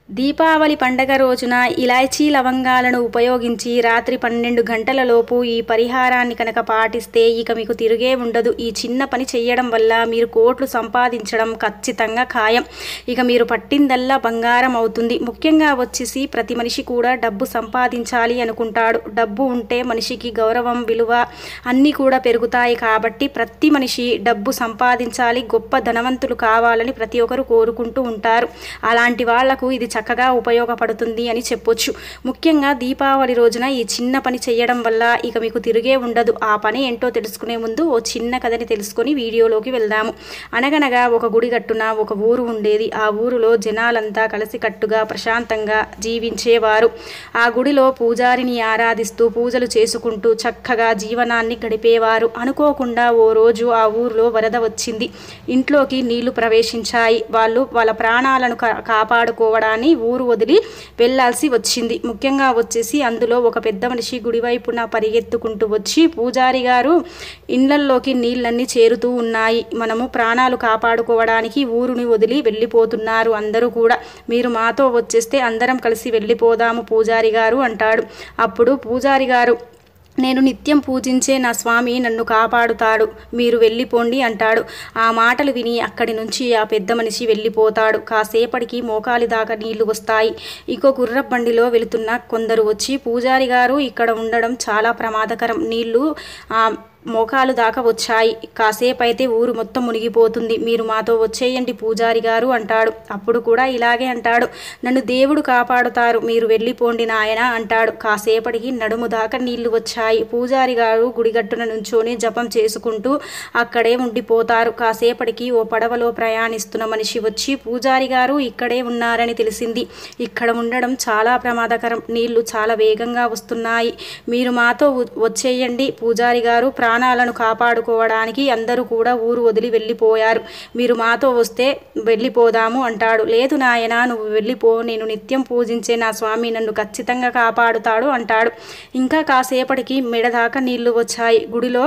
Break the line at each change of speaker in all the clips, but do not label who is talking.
దీపావళి పండగ రోజున ఇలాచీ లవంగాలను ఉపయోగించి రాత్రి పన్నెండు గంటలలోపు ఈ పరిహారాన్ని కనుక పాటిస్తే ఇక మీకు తిరిగే ఉండదు ఈ చిన్న పని చేయడం వల్ల మీరు కోట్లు సంపాదించడం ఖచ్చితంగా ఖాయం ఇక మీరు పట్టిందల్లా బంగారం అవుతుంది ముఖ్యంగా వచ్చేసి ప్రతి మనిషి కూడా డబ్బు సంపాదించాలి అనుకుంటాడు డబ్బు ఉంటే మనిషికి గౌరవం విలువ అన్నీ కూడా పెరుగుతాయి కాబట్టి ప్రతి మనిషి డబ్బు సంపాదించాలి గొప్ప ధనవంతులు కావాలని ప్రతి ఒక్కరు కోరుకుంటూ ఉంటారు అలాంటి వాళ్లకు ఇది చక్కగా ఉపయోగపడుతుంది అని చెప్పొచ్చు ముఖ్యంగా దీపావళి రోజున ఈ చిన్న పని చేయడం వల్ల ఇక మీకు తిరిగే ఉండదు ఆ పని ఏంటో తెలుసుకునే ముందు ఓ చిన్న కథని తెలుసుకొని వీడియోలోకి వెళ్దాము అనగనగా ఒక గుడి గట్టున ఒక ఊరు ఉండేది ఆ ఊరిలో జనాలంతా కలిసికట్టుగా ప్రశాంతంగా జీవించేవారు ఆ గుడిలో పూజారిని ఆరాధిస్తూ పూజలు చేసుకుంటూ చక్కగా జీవనాన్ని గడిపేవారు అనుకోకుండా ఓ రోజు ఆ ఊరిలో వరద వచ్చింది ఇంట్లోకి నీళ్లు ప్రవేశించాయి వాళ్ళు వాళ్ళ ప్రాణాలను కా- కాపాడుకోవడాన్ని ఊరు వదిలి వెళ్ళాల్సి వచ్చింది ముఖ్యంగా వచ్చేసి అందులో ఒక పెద్ద మనిషి గుడివైపున పరిగెత్తుకుంటూ వచ్చి పూజారి గారు ఇళ్లల్లోకి నీళ్ళన్నీ చేరుతూ ఉన్నాయి మనము ప్రాణాలు కాపాడుకోవడానికి ఊరుని వదిలి వెళ్ళిపోతున్నారు అందరూ కూడా మీరు మాతో వచ్చేస్తే అందరం కలిసి వెళ్ళిపోదాము పూజారి గారు అంటాడు అప్పుడు పూజారి గారు నేను నిత్యం పూజించే నా స్వామి నన్ను కాపాడుతాడు మీరు వెళ్ళిపోండి అంటాడు ఆ మాటలు విని అక్కడి నుంచి ఆ పెద్ద మనిషి వెళ్ళిపోతాడు కాసేపటికి మోకాలి దాకా నీళ్లు వస్తాయి ఇంకో గుర్ర బండిలో వెళుతున్న కొందరు వచ్చి పూజారి గారు ఇక్కడ ఉండడం చాలా ప్రమాదకరం నీళ్లు ఆ మోకాలు దాకా వచ్చాయి కాసేపు అయితే ఊరు మొత్తం మునిగిపోతుంది మీరు మాతో వచ్చేయండి పూజారి గారు అంటాడు అప్పుడు కూడా ఇలాగే అంటాడు నన్ను దేవుడు కాపాడుతారు మీరు వెళ్ళిపోండి నాయన అంటాడు కాసేపటికి నడుము దాకా నీళ్లు వచ్చాయి పూజారి గారు గుడిగట్టున నుంచొని జపం చేసుకుంటూ అక్కడే ఉండిపోతారు కాసేపటికి ఓ పడవలో ప్రయాణిస్తున్న మనిషి వచ్చి పూజారి గారు ఇక్కడే ఉన్నారని తెలిసింది ఇక్కడ ఉండడం చాలా ప్రమాదకరం నీళ్లు చాలా వేగంగా వస్తున్నాయి మీరు మాతో వ- వచ్చేయండి పూజారి గారు ప్రాణాలను కాపాడుకోవడానికి అందరూ కూడా ఊరు వదిలి వెళ్ళిపోయారు మీరు మాతో వస్తే వెళ్ళిపోదాము అంటాడు లేదు నాయనా నువ్వు వెళ్ళిపో నేను నిత్యం పూజించే నా స్వామి నన్ను ఖచ్చితంగా కాపాడుతాడు అంటాడు ఇంకా కాసేపటికి మెడ దాకా నీళ్లు వచ్చాయి గుడిలో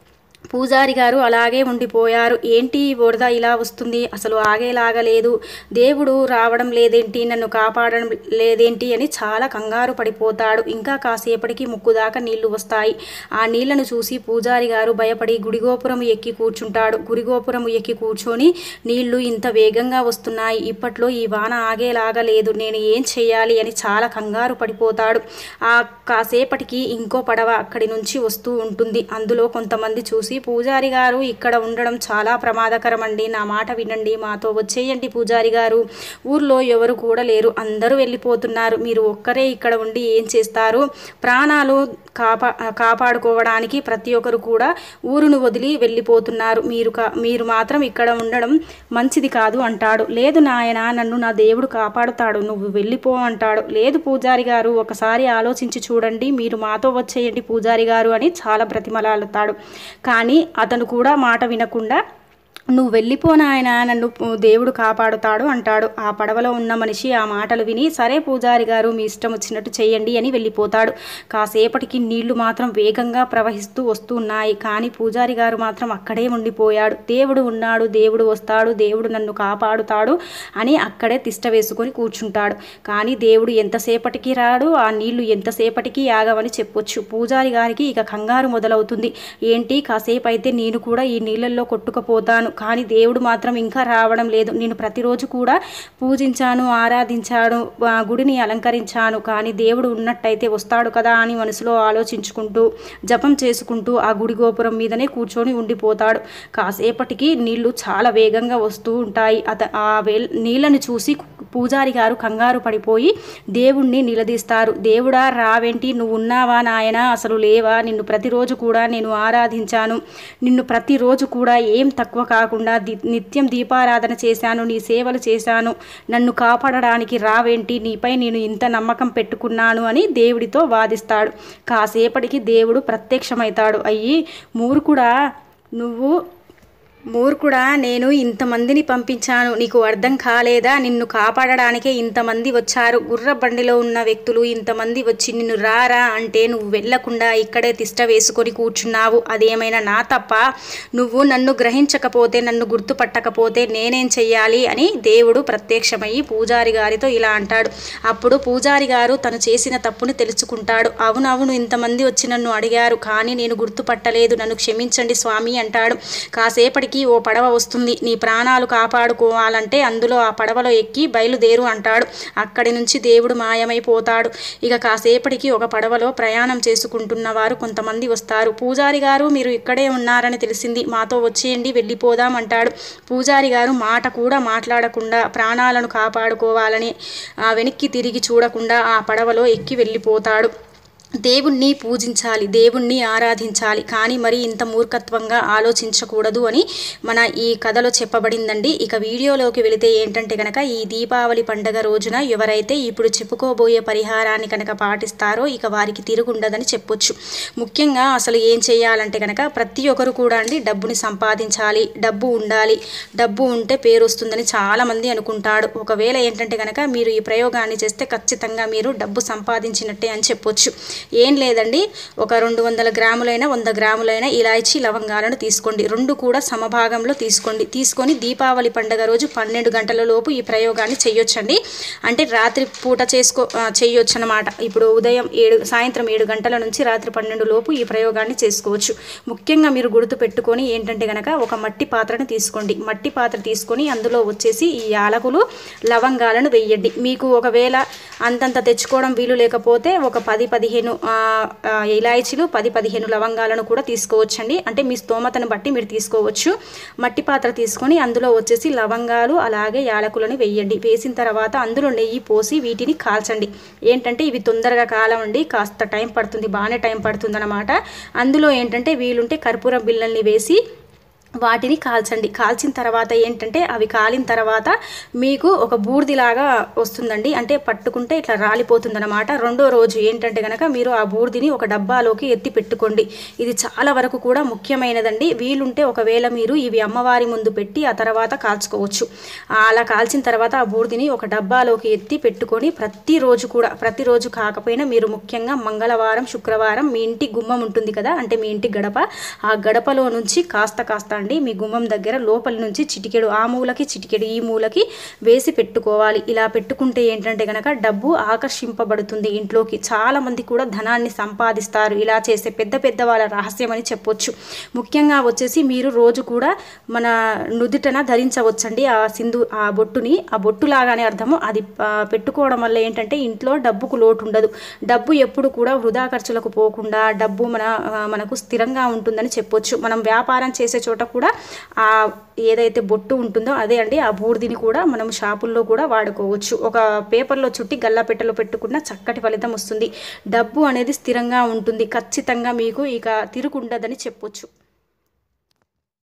పూజారి గారు అలాగే ఉండిపోయారు ఏంటి ఈ వరద ఇలా వస్తుంది అసలు ఆగేలాగా లేదు దేవుడు రావడం లేదేంటి నన్ను కాపాడడం లేదేంటి అని చాలా కంగారు పడిపోతాడు ఇంకా కాసేపటికి ముక్కు దాకా నీళ్లు వస్తాయి ఆ నీళ్లను చూసి పూజారి గారు భయపడి గుడిగోపురం ఎక్కి కూర్చుంటాడు గుడిగోపురం ఎక్కి కూర్చొని నీళ్లు ఇంత వేగంగా వస్తున్నాయి ఇప్పట్లో ఈ వాన ఆగేలాగా లేదు నేను ఏం చేయాలి అని చాలా కంగారు పడిపోతాడు ఆ కాసేపటికి ఇంకో పడవ అక్కడి నుంచి వస్తూ ఉంటుంది అందులో కొంతమంది చూసి పూజారి గారు ఇక్కడ ఉండడం చాలా ప్రమాదకరం అండి నా మాట వినండి మాతో వచ్చేయండి పూజారి గారు ఊర్లో ఎవరు కూడా లేరు అందరూ వెళ్ళిపోతున్నారు మీరు ఒక్కరే ఇక్కడ ఉండి ఏం చేస్తారు ప్రాణాలు కాపా కాపాడుకోవడానికి ప్రతి ఒక్కరు కూడా ఊరును వదిలి వెళ్ళిపోతున్నారు మీరు కా మీరు మాత్రం ఇక్కడ ఉండడం మంచిది కాదు అంటాడు లేదు నాయన నన్ను నా దేవుడు కాపాడుతాడు నువ్వు వెళ్ళిపో అంటాడు లేదు పూజారి గారు ఒకసారి ఆలోచించి చూడండి మీరు మాతో వచ్చేయండి పూజారి గారు అని చాలా బ్రతిమలాడుతాడు కానీ అతను కూడా మాట వినకుండా నువ్వు వెళ్ళిపో నాయన నన్ను పు- దేవుడు కాపాడుతాడు అంటాడు ఆ పడవలో ఉన్న మనిషి ఆ మాటలు విని సరే పూజారి గారు మీ ఇష్టం వచ్చినట్టు చేయండి అని వెళ్ళిపోతాడు కాసేపటికి నీళ్లు మాత్రం వేగంగా ప్రవహిస్తూ వస్తూ ఉన్నాయి కానీ పూజారి గారు మాత్రం అక్కడే ఉండిపోయాడు దేవుడు ఉన్నాడు దేవుడు వస్తాడు దేవుడు నన్ను కాపాడుతాడు అని అక్కడే తిష్ట వేసుకొని కూర్చుంటాడు కానీ దేవుడు ఎంతసేపటికి రాడు ఆ నీళ్లు ఎంతసేపటికి ఆగవని చెప్పొచ్చు పూజారి గారికి ఇక కంగారు మొదలవుతుంది ఏంటి కాసేపు అయితే నేను కూడా ఈ నీళ్ళల్లో కొట్టుకుపోతాను కానీ దేవుడు మాత్రం ఇంకా రావడం లేదు నేను ప్రతిరోజు కూడా పూజించాను ఆరాధించాను ఆ గుడిని అలంకరించాను కానీ దేవుడు ఉన్నట్టయితే వస్తాడు కదా అని మనసులో ఆలోచించుకుంటూ జపం చేసుకుంటూ ఆ గుడి గోపురం మీదనే కూర్చొని ఉండిపోతాడు కాసేపటికి నీళ్లు చాలా వేగంగా వస్తూ ఉంటాయి అత ఆ వే నీళ్ళని చూసి పూజారి గారు కంగారు పడిపోయి దేవుణ్ణి నిలదీస్తారు దేవుడా రావేంటి నువ్వు ఉన్నావా నాయనా అసలు లేవా నిన్ను ప్రతిరోజు కూడా నేను ఆరాధించాను నిన్ను ప్రతిరోజు కూడా ఏం తక్కువ కాకుండా ది- నిత్యం దీపారాధన చేశాను నీ సేవలు చేశాను నన్ను కాపాడడానికి రావేంటి నీపై నేను ఇంత నమ్మకం పెట్టుకున్నాను అని దేవుడితో వాదిస్తాడు కాసేపటికి దేవుడు ప్రత్యక్షమవుతాడు అయ్యి మూర్ఖుడా నువ్వు మూర్ఖుడా నేను ఇంతమందిని పంపించాను నీకు అర్థం కాలేదా నిన్ను కాపాడడానికే ఇంతమంది వచ్చారు గుర్ర బండిలో ఉన్న వ్యక్తులు ఇంతమంది వచ్చి నిన్ను రారా అంటే నువ్వు వెళ్లకుండా ఇక్కడే తిష్ట వేసుకొని కూర్చున్నావు అదేమైనా నా తప్ప నువ్వు నన్ను గ్రహించకపోతే నన్ను గుర్తుపట్టకపోతే నేనేం చెయ్యాలి అని దేవుడు ప్రత్యక్షమయ్యి పూజారి గారితో ఇలా అంటాడు అప్పుడు పూజారి గారు తను చేసిన తప్పుని తెలుసుకుంటాడు అవునవును ఇంతమంది వచ్చి నన్ను అడిగారు కానీ నేను గుర్తుపట్టలేదు నన్ను క్షమించండి స్వామి అంటాడు కాసేపటికి ఓ పడవ వస్తుంది నీ ప్రాణాలు కాపాడుకోవాలంటే అందులో ఆ పడవలో ఎక్కి బయలుదేరు అంటాడు అక్కడి నుంచి దేవుడు మాయమైపోతాడు ఇక కాసేపటికి ఒక పడవలో ప్రయాణం చేసుకుంటున్న వారు కొంతమంది వస్తారు పూజారి గారు మీరు ఇక్కడే ఉన్నారని తెలిసింది మాతో వచ్చేయండి వెళ్ళిపోదాం అంటాడు పూజారి గారు మాట కూడా మాట్లాడకుండా ప్రాణాలను కాపాడుకోవాలని ఆ వెనక్కి తిరిగి చూడకుండా ఆ పడవలో ఎక్కి వెళ్ళిపోతాడు దేవుణ్ణి పూజించాలి దేవుణ్ణి ఆరాధించాలి కానీ మరి ఇంత మూర్ఖత్వంగా ఆలోచించకూడదు అని మన ఈ కథలో చెప్పబడిందండి ఇక వీడియోలోకి వెళితే ఏంటంటే కనుక ఈ దీపావళి పండగ రోజున ఎవరైతే ఇప్పుడు చెప్పుకోబోయే పరిహారాన్ని కనుక పాటిస్తారో ఇక వారికి తిరుగుండదని చెప్పొచ్చు ముఖ్యంగా అసలు ఏం చేయాలంటే కనుక ప్రతి ఒక్కరు కూడా అండి డబ్బుని సంపాదించాలి డబ్బు ఉండాలి డబ్బు ఉంటే పేరు వస్తుందని చాలామంది అనుకుంటాడు ఒకవేళ ఏంటంటే కనుక మీరు ఈ ప్రయోగాన్ని చేస్తే ఖచ్చితంగా మీరు డబ్బు సంపాదించినట్టే అని చెప్పొచ్చు ఏం లేదండి ఒక రెండు వందల గ్రాములైన వంద గ్రాములైన ఇలాచీ లవంగాలను తీసుకోండి రెండు కూడా సమభాగంలో తీసుకోండి తీసుకొని దీపావళి పండగ రోజు పన్నెండు గంటల లోపు ఈ ప్రయోగాన్ని చేయొచ్చండి అంటే రాత్రి పూట చేసుకో ఆ, చేయొచ్చు అనమాట ఇప్పుడు ఉదయం ఏడు సాయంత్రం ఏడు గంటల నుంచి రాత్రి పన్నెండు లోపు ఈ ప్రయోగాన్ని చేసుకోవచ్చు ముఖ్యంగా మీరు గుర్తు పెట్టుకొని ఏంటంటే కనుక ఒక మట్టి పాత్రను తీసుకోండి మట్టి పాత్ర తీసుకొని అందులో వచ్చేసి ఈ యాలకులు లవంగాలను వెయ్యండి మీకు ఒకవేళ అంతంత తెచ్చుకోవడం వీలు లేకపోతే ఒక పది పదిహేను ఆ, ఆ, ఇలాయచీలు పది పదిహేను లవంగాలను కూడా తీసుకోవచ్చండి అంటే మీ స్తోమతను బట్టి మీరు తీసుకోవచ్చు మట్టి పాత్ర తీసుకొని అందులో వచ్చేసి లవంగాలు అలాగే యాలకులను వేయండి వేసిన తర్వాత అందులో నెయ్యి పోసి వీటిని కాల్చండి ఏంటంటే ఇవి తొందరగా కాలవండి కాస్త టైం పడుతుంది బాగానే టైం పడుతుంది అనమాట అందులో ఏంటంటే వీలుంటే కర్పూరం బిళ్ళల్ని వేసి వాటిని కాల్చండి కాల్చిన తర్వాత ఏంటంటే అవి కాలిన తర్వాత మీకు ఒక బూడిదిలాగా వస్తుందండి అంటే పట్టుకుంటే ఇట్లా రాలిపోతుంది అనమాట రెండో రోజు ఏంటంటే కనుక మీరు ఆ బూడిదిని ఒక డబ్బాలోకి ఎత్తి పెట్టుకోండి ఇది చాలా వరకు కూడా ముఖ్యమైనదండి వీలుంటే ఒకవేళ మీరు ఇవి అమ్మవారి ముందు పెట్టి ఆ తర్వాత కాల్చుకోవచ్చు ఆ అలా కాల్చిన తర్వాత ఆ బూడిదిని ఒక డబ్బాలోకి ఎత్తి పెట్టుకొని ప్రతిరోజు కూడా ప్రతిరోజు కాకపోయినా మీరు ముఖ్యంగా మంగళవారం శుక్రవారం మీ ఇంటి గుమ్మం ఉంటుంది కదా అంటే మీ ఇంటి గడప ఆ గడపలో నుంచి కాస్త కాస్త అండి మీ గుమ్మం దగ్గర లోపల నుంచి చిటికెడు ఆ మూలకి చిటికెడు ఈ మూలకి వేసి పెట్టుకోవాలి ఇలా పెట్టుకుంటే ఏంటంటే గనక డబ్బు ఆకర్షింపబడుతుంది ఇంట్లోకి చాలా మంది కూడా ధనాన్ని సంపాదిస్తారు ఇలా చేసే పెద్ద పెద్ద వాళ్ళ రహస్యం అని చెప్పొచ్చు ముఖ్యంగా వచ్చేసి మీరు రోజు కూడా మన నుదుటన ధరించవచ్చండి ఆ సింధు ఆ బొట్టుని ఆ బొట్టు లాగానే అర్థము అది ఆ, పెట్టుకోవడం వల్ల ఏంటంటే ఇంట్లో డబ్బుకు లోటు ఉండదు డబ్బు ఎప్పుడు కూడా వృధా ఖర్చులకు పోకుండా డబ్బు మన ఆ, మనకు స్థిరంగా ఉంటుందని చెప్పొచ్చు మనం వ్యాపారం చేసే చోట కూడా ఆ ఏదైతే బొట్టు ఉంటుందో అదే అండి ఆ బూడిదిని కూడా మనం షాపుల్లో కూడా వాడుకోవచ్చు ఒక పేపర్లో చుట్టి గల్లాపెట్టెలో పెట్టుకున్న చక్కటి ఫలితం వస్తుంది డబ్బు అనేది స్థిరంగా ఉంటుంది ఖచ్చితంగా మీకు ఇక తిరుగుండదని చెప్పొచ్చు